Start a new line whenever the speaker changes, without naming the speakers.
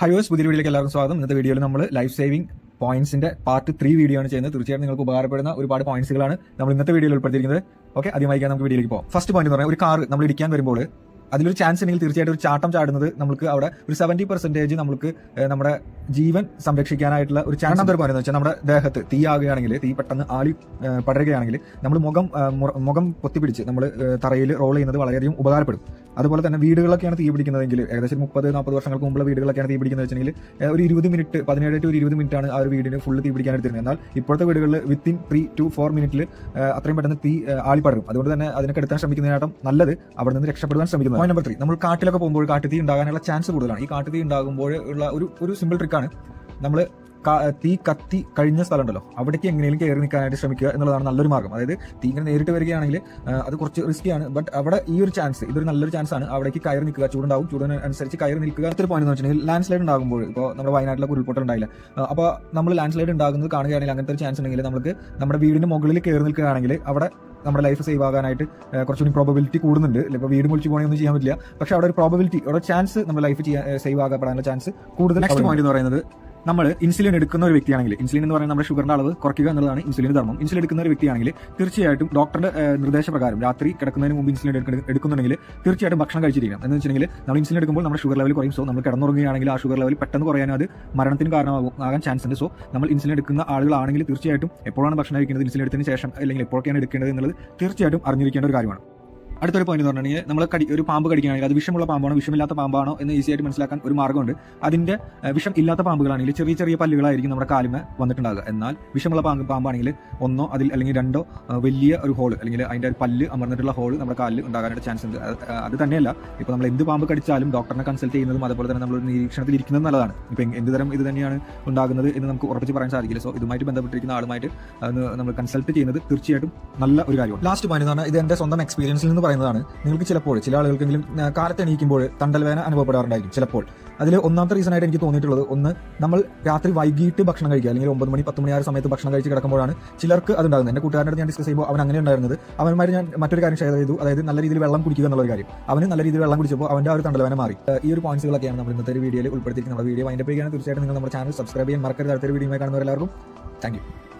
ഹയോസ് പുതിയ വീഡിയോയിലേക്ക് എല്ലാവർക്കും സ്വാഗതം ഇന്നത്തെ വീഡിയോയിൽ നമ്മൾ ലൈഫ് സേവിംഗ് പോയിന്റ്സിന്റെ പാർട്ട് ത്രീ വീഡിയോ ആണ് ചെയ്യുന്നത് തീർച്ചയായിട്ടും നിങ്ങൾക്ക് ഉപകാരപ്പെടുന്ന ഒരുപാട് പോയിന്റ്സുകളാണ് നമ്മൾ ഇന്നത്തെ വീഡിയോയിൽ ഉൾപ്പെടുത്തിയിരിക്കുന്നത് ഓക്കെ ആദ്യമായി നമുക്ക് വീഡിയോയിലേക്ക് പോകാം ഫസ്റ്റ് പോയിന്റ് എന്ന് പറഞ്ഞാൽ ഒരു കാർ നമ്മൾ ഇടിക്കാൻ വരുമ്പോൾ അതിലൊരു ചാൻസ് ഉണ്ടെങ്കിൽ തീർച്ചയായിട്ടും ഒരു ചാട്ടം ചാടുന്നത് നമുക്ക് അവിടെ ഒരു സെവന്റി പെർസെന്റേജ് നമുക്ക് ഏഹ്, നമ്മുടെ ജീവൻ സംരക്ഷിക്കാനായിട്ടുള്ള ഒരു ചാൻസ് ഒരു പോയിന്റ് എന്ന് വെച്ചാൽ നമ്മുടെ ദേഹത്ത് തീ ആകുകയാണെങ്കിൽ തീ പെട്ടെന്ന് ആളി ഏഹ്, പടരുകയാണെങ്കിൽ നമ്മൾ മുഖം ഏഹ്, മുറ- മുഖം പൊത്തിപ്പിടിച്ച് നമ്മൾ തറയിൽ റോൾ ചെയ്യുന്നത് വളരെയധികം ഉപകാരപ്പെടും അതുപോലെ തന്നെ വീടുകളൊക്കെയാണ് തീ പിടിക്കുന്നതെങ്കിൽ ഏകദേശം മുപ്പത് നാൽപ്പത് വർഷങ്ങൾക്ക് മുമ്പുള്ള വീടുകളൊക്കെയാണ് തീ പിടിക്കുന്നത് വെച്ചിട്ടുണ്ടെങ്കിൽ ഏഹ്, ഒരു ഇരുപത് മിനിറ്റ് പതിനേഴ് ടു ഒരു ഇരുപത് മിനിറ്റ് ആണ് ആ ഒരു വീടിന് ഫുള്ള് തീ പിടിക്കാൻ എടുത്തിരുന്നത് എന്നാൽ ഇപ്പോഴത്തെ വീടുകളിൽ വിത്തിൻ ത്രീ ടു ഫോർ മിനിറ്റിൽ അത്രയും പെട്ടെന്ന് തീ ഏഹ്, ആളിപ്പടരും അതുകൊണ്ട് തന്നെ അതിനൊക്കെ എടുക്കാൻ ശ്രമിക്കുന്നതിനായിട്ടും നല്ലത് അവിടെ നിന്ന് രക്ഷപ്പെടുവാൻ ശ്രമിക്കുന്നത് പോയിന്റ് നമ്പർ ത്രീ നമ്മൾ കാട്ടിലൊക്കെ പോകുമ്പോൾ കാട്ടുതീ ഉണ്ടാകാനുള്ള ചാൻസ് കൂടുതലാണ് ഈ കാട്ടുതീ ഉണ്ടാകുമ്പോൾ ഉള്ള ഒരു ഒരു സിമ്പിൾ ട്രിക്കാണ് നമ്മൾ തീ കത്തി കഴിഞ്ഞ സ്ഥലം ഉണ്ടല്ലോ അവിടേക്ക് എങ്ങനെയും കയറി നിൽക്കാനായിട്ട് ശ്രമിക്കുക എന്നുള്ളതാണ് നല്ലൊരു മാർഗ്ഗം അതായത് തീ ഇങ്ങനെ നേരിട്ട് വരികയാണെങ്കിൽ ആ, അത് കുറച്ച് റിസ്ക്കിയാണ് ബട്ട് അവിടെ ഈ ഒരു ചാൻസ് ഇതൊരു നല്ലൊരു ചാൻസ് ആണ് അവിടേക്ക് കയറി നിൽക്കുക ചൂടുണ്ടാവും ചൂടിന് അനുസരിച്ച് കയറി നിൽക്കുക അടുത്തൊരു പോയിന്റ് എന്ന് വെച്ചിട്ടുണ്ടെങ്കിൽ ലാൻഡ് സ്ലൈഡ് ഉണ്ടാകുമ്പോൾ ഇപ്പോൾ നമ്മുടെ വയനാട്ടിലൊക്കെ ഉരുൾപൊട്ടൽ ഉണ്ടായില്ല അപ്പോൾ നമ്മൾ ലാൻഡ് സ്ലൈഡ് ഉണ്ടാകുന്നത് കാണുകയാണെങ്കിൽ അങ്ങനത്തെ ഒരു ചാൻസ് ഉണ്ടെങ്കിൽ നമുക്ക് നമ്മുടെ വീടിന്റെ മുകളിൽ കയറി നിൽക്കുകയാണെങ്കിൽ അവിടെ നമ്മുടെ ലൈഫ് സേവ് ആകാനായിട്ട് ആ, കുറച്ചുകൂടി പ്രോബബിലിറ്റി കൂടുന്നുണ്ട് ഇപ്പോൾ വീട് മുളിച്ച് പോകണമെങ്കിൽ ഒന്നും ചെയ്യാൻ പറ്റില്ല പക്ഷെ അവിടെ ഒരു പ്രോബബിലിറ്റി അവിടെ ചാൻസ് നമ്മുടെ ലൈഫ് ചെയ്യാൻ സേവ് ആകപ്പെടാനുള്ള ചാൻസ് കൂടുതൽ നെക്സ്റ്റ് പോയിന്റ് എന്ന് പറയുന്നത് നമ്മൾ ഇൻസുലിൻ എടുക്കുന്ന ഒരു വ്യക്തിയാണെങ്കിൽ ഇൻസുലിൻ എന്ന് പറയുന്നത് നമ്മുടെ ഷുഗറിന്റെ അളവ് കുറയ്ക്കുക എന്നുള്ളതാണ് ഇൻസുലിൻ ധർമ്മം ഇൻസുലിൻ എടുക്കുന്ന ഒരു വ്യക്തിയാണെങ്കിൽ തീർച്ചയായിട്ടും ഡോക്ടറുടെ ഏഹ്, നിർദ്ദേശപ്രകാരം രാത്രി കിടക്കുന്നതിന് മുമ്പ് ഇൻസുലിൻ എടുക്ക- എടുക്കുന്നുണ്ടെങ്കിൽ തീർച്ചയായിട്ടും ഭക്ഷണം കഴിച്ചിരിക്കണം എന്ന് വെച്ചിട്ടുണ്ടെങ്കിൽ നമ്മൾ ഇൻസുലിൻ എടുക്കുമ്പോൾ നമ്മുടെ ഷുഗർ ലെവൽ കുറയും സോ നമ്മൾ കിടന്നുറങ്ങുകയാണെങ്കിൽ ആ ഷുഗർ ലെവൽ പെട്ടെന്ന് കുറയാനും അത് മരണത്തിന് കാരണമാകും ആകാൻ ചാൻസ് ഉണ്ട് സോ നമ്മൾ ഇൻസുലിൻ എടുക്കുന്ന ആളുകളാണെങ്കിൽ തീർച്ചയായിട്ടും എപ്പോഴാണ് ഭക്ഷണം കഴിക്കുന്നത് ഇൻസുലിൻ എടുത്തതിന് ശേഷം അല്ലെങ്കിൽ എപ്പോഴൊക്കെയാണ് എടുക്കേണ്ടത് എന്നുള്ളത് തീർച്ചയായിട്ടും അറിഞ്ഞിരിക്കേണ്ട ഒരു കാര്യമാണ് അടുത്തൊരു പോയിന്റ് എന്ന് പറഞ്ഞിട്ടുണ്ടെങ്കിൽ നമ്മൾ കടി ഒരു പാമ്പ് കടിക്കുകയാണെങ്കിൽ അത് വിഷമുള്ള പാമ്പാണോ വിഷമില്ലാത്ത പാമ്പാണോ എന്ന് ഈസി ആയിട്ട് മനസ്സിലാക്കാൻ ഒരു മാർഗ്ഗമുണ്ട് അതിന്റെ ഏഹ്, വിഷം ഇല്ലാത്ത പാമ്പുകളാണെങ്കിൽ ചെറിയ ചെറിയ പല്ലുകളായിരിക്കും നമ്മുടെ കാലുമ വന്നിട്ടുണ്ടാകുക എന്നാൽ വിഷമുള്ള പാമ്പ് പാമ്പാണെങ്കിൽ ഒന്നോ അതിൽ അല്ലെങ്കിൽ രണ്ടോ ഏഹ്, വലിയ ഒരു ഹോൾ അല്ലെങ്കിൽ അതിന്റെ ഒരു പല്ല് അമർന്നിട്ടുള്ള ഹോൾ നമ്മുടെ കാലിൽ ഉണ്ടാകാനായിട്ട് ചാൻസ് ഉണ്ട് അത് ഏഹ്, അത് തന്നെയല്ല ഇപ്പോൾ നമ്മൾ എന്ത് പാമ്പ് കടിച്ചാലും ഡോക്ടറിനെ കൺസൾട്ട് ചെയ്യുന്നതും അതുപോലെ തന്നെ നമ്മൾ ഒരു നിരീക്ഷണത്തിൽ ഇരിക്കുന്നത് നല്ലതാണ് ഇപ്പം എന്ത് തരം ഇത് തന്നെയാണ് ഉണ്ടാകുന്നത് എന്ന് നമുക്ക് ഉറപ്പിച്ച് പറയാൻ സാധിക്കില്ല സോ ഇതുമായിട്ട് ബന്ധപ്പെട്ടിരിക്കുന്ന ആളുമായിട്ട് അതൊന്ന് നമ്മൾ കൺസൾട്ട് ചെയ്യുന്നത് തീർച്ചയായിട്ടും നല്ല ഒരു കാര്യമാണ് ലാസ്റ്റ് പോയിന്റ് എന്ന് പറഞ്ഞാൽ ഇത് എന്റെ സ്വന്തം എക്സ്പീരിയൻസിൽ നിന്ന് പറയുന്നതാണ് നിങ്ങൾക്ക് ചിലപ്പോൾ ചില ആളുകൾക്കെങ്കിലും ആ, കാലത്ത് എണീക്കുമ്പോൾ തണ്ടൽവേന അനുഭവപ്പെടാറുണ്ടായിരിക്കും ചിലപ്പോൾ അതിൽ ഒന്നാമത്തെ റീസൺ ആയിട്ട് എനിക്ക് തോന്നിയിട്ടുള്ളത് ഒന്ന് നമ്മൾ രാത്രി വൈകിട്ട് ഭക്ഷണം കഴിക്കുക അല്ലെങ്കിൽ ഒമ്പത് മണി പത്ത് മണി ആ ഒരു സമയത്ത് ഭക്ഷണം കഴിച്ച് കിടക്കുമ്പോഴാണ് ചിലർക്ക് അത് ഉണ്ടാകുന്നത് എന്റെ കൂട്ടുകാരുടെ അടുത്ത് ഞാൻ ഡിസ്കസ് ചെയ്യുമ്പോൾ അവൻ അങ്ങനെ ഉണ്ടായിരുന്നത് അവന്മാർ ഞാൻ മറ്റൊരു കാര്യം ഷെയർ ചെയ്തു അതായത് നല്ല രീതിയിൽ വെള്ളം കുടിക്കുക എന്നുള്ള ഒരു കാര്യം അവന് നല്ല രീതിയിൽ വെള്ളം കുടിച്ചപ്പോൾ അവന്റെ ആ ഒരു തണ്ടൽവേന മാറി ആ, ഈ ഒരു പോയിന്റ്സുകളൊക്കെയാണ് നമ്മൾ ഇന്നത്തെ ഒരു വീഡിയോയിൽ ഉൾപ്പെടുത്തിയിരിക്കുന്നത് നമ്മുടെ വീഡിയോ അതിന്റെ പേരാണ് തീർച്ചയായിട്ടും നിങ്ങൾ നമ്മുടെ ചാനൽ സബ്സ്ക്രൈബ് ചെയ്യാൻ മറക്കരുത് അടുത്തൊരു വീഡിയോ കാണുന്നവരെല്ലാവർക്കും താങ്ക് യു